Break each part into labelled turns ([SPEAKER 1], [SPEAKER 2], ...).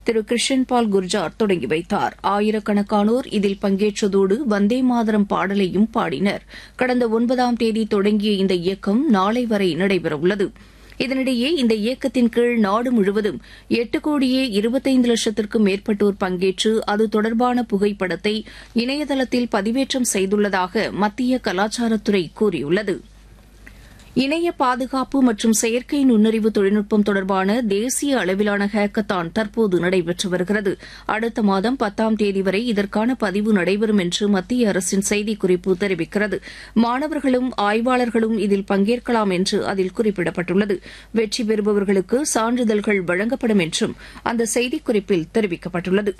[SPEAKER 1] திரு கிருஷன் பால் குர்ஜார் தொடங்கி வைத்தார் ஆயிரக்கணக்கானோர் இதில் பங்கேற்றதோடு வந்தே மாதரம் பாடலையும் பாடினர் கடந்த ஒன்பதாம் தேதி தொடங்கிய இந்த இயக்கம் நாளை வரை நடைபெறவுள்ளது இதனிடையே இந்த இயக்கத்தின் கீழ் நாடு முழுவதும் எட்டு கோடியே இருபத்தைந்து லட்சத்திற்கும் மேற்பட்டோர் பங்கேற்று அது தொடர்பான புகைப்படத்தை இணையதளத்தில் பதிவேற்றம் செய்துள்ளதாக மத்திய கலாச்சாரத்துறை கூறியுள்ளது இணைய பாதுகாப்பு மற்றும் செயற்கை நுண்ணறிவு தொழில்நுட்பம் தொடர்பான தேசிய அளவிலான ஹேக்கத்தான் தற்போது நடைபெற்று வருகிறது அடுத்த மாதம் பத்தாம் தேதி வரை இதற்கான பதிவு நடைபெறும் என்று மத்திய அரசின் செய்திக்குறிப்பு தெரிவிக்கிறது மாணவர்களும் ஆய்வாளர்களும் இதில் பங்கேற்கலாம் என்று அதில் குறிப்பிடப்பட்டுள்ளது வெற்றி பெறுபவர்களுக்கு சான்றிதழ்கள் வழங்கப்படும் என்றும் அந்த செய்திக்குறிப்பில் தெரிவிக்கப்பட்டுள்ளது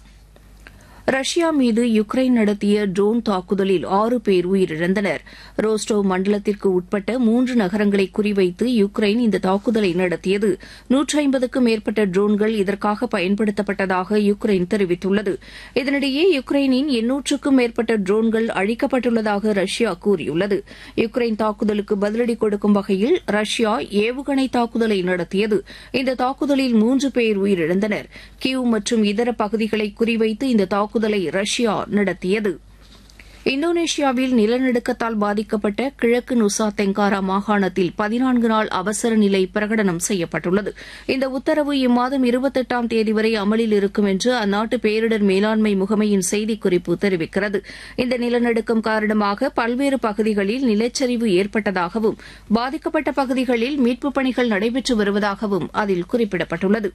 [SPEAKER 1] ரஷ்யா மீது யுக்ரைன் நடத்திய ட்ரோன் தாக்குதலில் ஆறு பேர் உயிரிழந்தனர் ரோஸ்டோவ் மண்டலத்திற்கு உட்பட்ட மூன்று நகரங்களை குறிவைத்து யுக்ரைன் இந்த தாக்குதலை நடத்தியது நூற்றி ஐம்பதுக்கும் மேற்பட்ட ட்ரோன்கள் இதற்காக பயன்படுத்தப்பட்டதாக யுக்ரைன் தெரிவித்துள்ளது இதனிடையே யுக்ரைனின் எண்ணூற்றுக்கும் மேற்பட்ட ட்ரோன்கள் அழிக்கப்பட்டுள்ளதாக ரஷ்யா கூறியுள்ளது யுக்ரைன் தாக்குதலுக்கு பதிலடி கொடுக்கும் வகையில் ரஷ்யா ஏவுகணை தாக்குதலை நடத்தியது இந்த தாக்குதலில் மூன்று பேர் உயிரிழந்தனர் கியூ மற்றும் இதர பகுதிகளை குறிவைத்து இந்த தாக்குதலை ரஷ்யா நடத்தியது இந்தோனேஷியாவில் நிலநடுக்கத்தால் பாதிக்கப்பட்ட கிழக்கு நுசா தெங்காரா மாகாணத்தில் பதினான்கு நாள் அவசர நிலை பிரகடனம் செய்யப்பட்டுள்ளது இந்த உத்தரவு இம்மாதம் இருபத்தெட்டாம் தேதி வரை அமலில் இருக்கும் என்று அந்நாட்டு பேரிடர் மேலாண்மை முகமையின் செய்திக்குறிப்பு தெரிவிக்கிறது இந்த நிலநடுக்கம் காரணமாக பல்வேறு பகுதிகளில் நிலச்சரிவு ஏற்பட்டதாகவும் பாதிக்கப்பட்ட பகுதிகளில் மீட்புப் பணிகள் நடைபெற்று வருவதாகவும் அதில் குறிப்பிடப்பட்டுள்ளது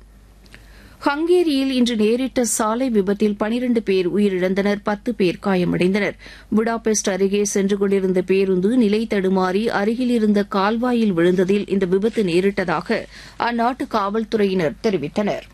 [SPEAKER 1] ஹங்கேரியில் இன்று நேரிட்ட சாலை விபத்தில் பனிரண்டு பேர் உயிரிழந்தனர் பத்து பேர் காயமடைந்தனர் புடாபெஸ்ட் அருகே சென்று கொண்டிருந்த பேருந்து நிலை தடுமாறி அருகில் இருந்த கால்வாயில் விழுந்ததில் இந்த விபத்து நேரிட்டதாக அந்நாட்டு காவல்துறையினர் தெரிவித்தனர்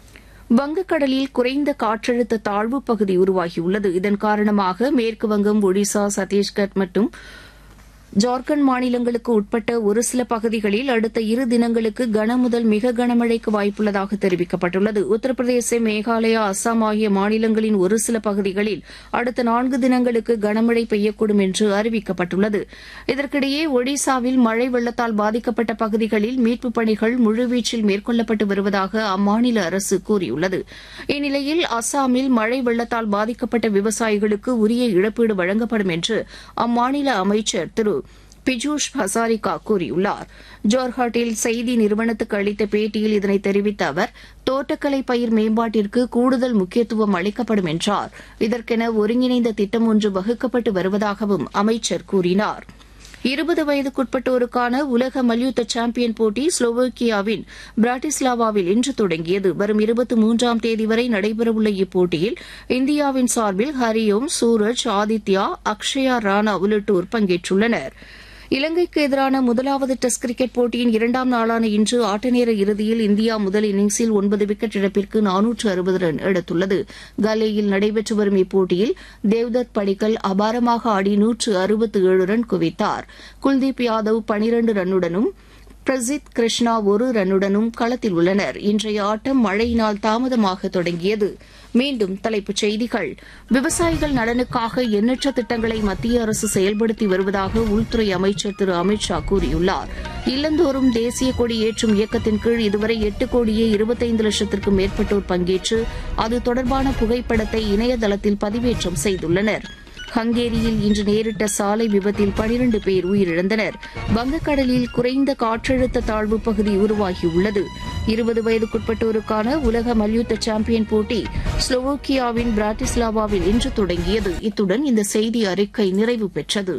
[SPEAKER 1] வங்கக்கடலில் குறைந்த காற்றழுத்த தாழ்வு பகுதி உருவாகியுள்ளது இதன் காரணமாக மேற்குவங்கம் ஒடிசா சத்தீஸ்கர் மற்றும் ஜார்க்கண்ட் மாநிலங்களுக்கு உட்பட்ட ஒரு சில பகுதிகளில் அடுத்த இரு தினங்களுக்கு கனமுதல் மிக கனமழைக்கு வாய்ப்புள்ளதாக தெரிவிக்கப்பட்டுள்ளது உத்தரப்பிரதேசம் மேகாலயா அஸ்ஸாம் ஆகிய மாநிலங்களின் ஒரு சில பகுதிகளில் அடுத்த நான்கு தினங்களுக்கு கனமழை பெய்யக்கூடும் என்று அறிவிக்கப்பட்டுள்ளது இதற்கிடையே ஒடிசாவில் மழை வெள்ளத்தால் பாதிக்கப்பட்ட பகுதிகளில் மீட்புப் பணிகள் முழுவீச்சில் மேற்கொள்ளப்பட்டு வருவதாக அம்மாநில அரசு கூறியுள்ளது இந்நிலையில் அஸ்ஸாமில் மழை வெள்ளத்தால் பாதிக்கப்பட்ட விவசாயிகளுக்கு உரிய இழப்பீடு வழங்கப்படும் என்று அம்மாநில அமைச்சர் திரு பிஜூஷ் ஹசாரிகா கூறியுள்ளார் ஜோர்ஹாட்டில் செய்தி நிறுவனத்துக்கு அளித்த பேட்டியில் இதனை தெரிவித்த அவர் தோட்டக்கலை பயிர் மேம்பாட்டிற்கு கூடுதல் முக்கியத்துவம் அளிக்கப்படும் என்றார் இதற்கென ஒருங்கிணைந்த திட்டம் ஒன்று வகுக்கப்பட்டு வருவதாகவும் அமைச்சர் கூறினார் இருபது வயதுக்குட்பட்டோருக்கான உலக மல்யுத்த சாம்பியன் போட்டி ஸ்லோவோக்கியாவின் பிராட்டிஸ்லாவாவில் இன்று தொடங்கியது வரும் இருபத்தி மூன்றாம் தேதி வரை நடைபெறவுள்ள இப்போட்டியில் இந்தியாவின் சார்பில் ஹரியோம் சூரஜ் ஆதித்யா அக்ஷயா ராணா உள்ளிட்டோர் பங்கேற்றுள்ளனா் இலங்கைக்கு எதிரான முதலாவது டெஸ்ட் கிரிக்கெட் போட்டியின் இரண்டாம் நாளான இன்று ஆட்டநேர இறுதியில் இந்தியா முதல் இன்னிங்ஸில் ஒன்பது விக்கெட் இழப்பிற்கு நானூற்று அறுபது ரன் எடுத்துள்ளது கலேயில் நடைபெற்று வரும் இப்போட்டியில் தேவ்தத் படிக்கல் அபாரமாக ஆடி நூற்று அறுபத்து ஏழு ரன் குவித்தார் குல்தீப் யாதவ் பனிரண்டு ரன்னுடனும் பிரசித் கிருஷ்ணா ஒரு ரன்னுடனும் களத்தில் உள்ளனர் இன்றைய ஆட்டம் மழையினால் தாமதமாக தொடங்கியது மீண்டும் தலைப்புச் செய்திகள் விவசாயிகள் நலனுக்காக எண்ணற்ற திட்டங்களை மத்திய அரசு செயல்படுத்தி வருவதாக உள்துறை அமைச்சர் திரு அமித் ஷா கூறியுள்ளார் இல்லந்தோறும் தேசிய கொடி ஏற்றும் இயக்கத்தின் கீழ் இதுவரை எட்டு கோடியே இருபத்தைந்து லட்சத்திற்கும் மேற்பட்டோர் பங்கேற்று அது தொடர்பான புகைப்படத்தை இணையதளத்தில் பதிவேற்றம் செய்துள்ளனா் ஹங்கேரியில் இன்று நேரிட்ட சாலை விபத்தில் பனிரண்டு பேர் உயிரிழந்தனர் வங்கக்கடலில் குறைந்த காற்றழுத்த தாழ்வு பகுதி உருவாகியுள்ளது இருபது வயதுக்குட்பட்டோருக்கான உலக மல்யுத்த சாம்பியன் போட்டி ஸ்லோவோக்கியாவின் பிராட்டிஸ்லாவாவில் இன்று தொடங்கியது இத்துடன் இந்த செய்தி அறிக்கை நிறைவு பெற்றது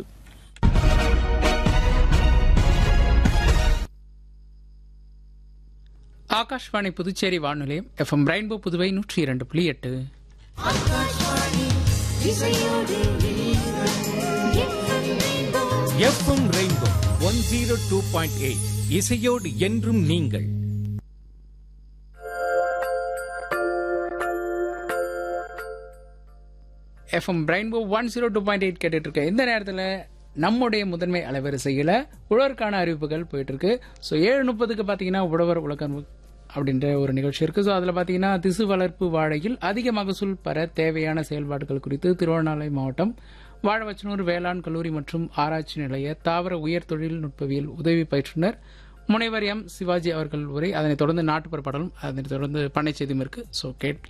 [SPEAKER 2] ஆகாஷ்வாணி புதுச்சேரி வானொலியம் எஃப்எம் ரெயின்போ புதுவை நூற்றி இரண்டு புள்ளி எட்டு
[SPEAKER 3] FM rainbow one zero two point eight இசையோடு என்றும் நீங்கள்
[SPEAKER 2] FM rainbow one zero two point eight கேட்டுட்டு இருக்க இந்த நேரத்தில் நம்முடைய முதன்மை அலைவரிசையில் உழவருக்கான அறிவிப்புகள் போயிட்டு இருக்கு ஸோ ஏழு முப்பதுக்கு பார்த்தீங்கன்னா உழவர் உலகம் அப்படின்ற ஒரு நிகழ்ச்சி இருக்கு ஸோ அதில் பார்த்தீங்கன்னா திசு வளர்ப்பு வாழையில் அதிக மகசூல் பெற தேவையான செயல்பாடுகள் குறித்து திருவண்ணாமலை மாவட்டம் வாழவச்சனூர் வேளாண் கல்லூரி மற்றும் ஆராய்ச்சி நிலைய தாவர உயர் தொழில்நுட்பவியல் உதவி பயிற்றுனர் முனைவர் எம் சிவாஜி அவர்கள் உரை அதனைத் தொடர்ந்து நாட்டுப்புற பாடலும் அதனைத் தொடர்ந்து பண்ணை செய்தியும் இருக்கு ஸோ கேட்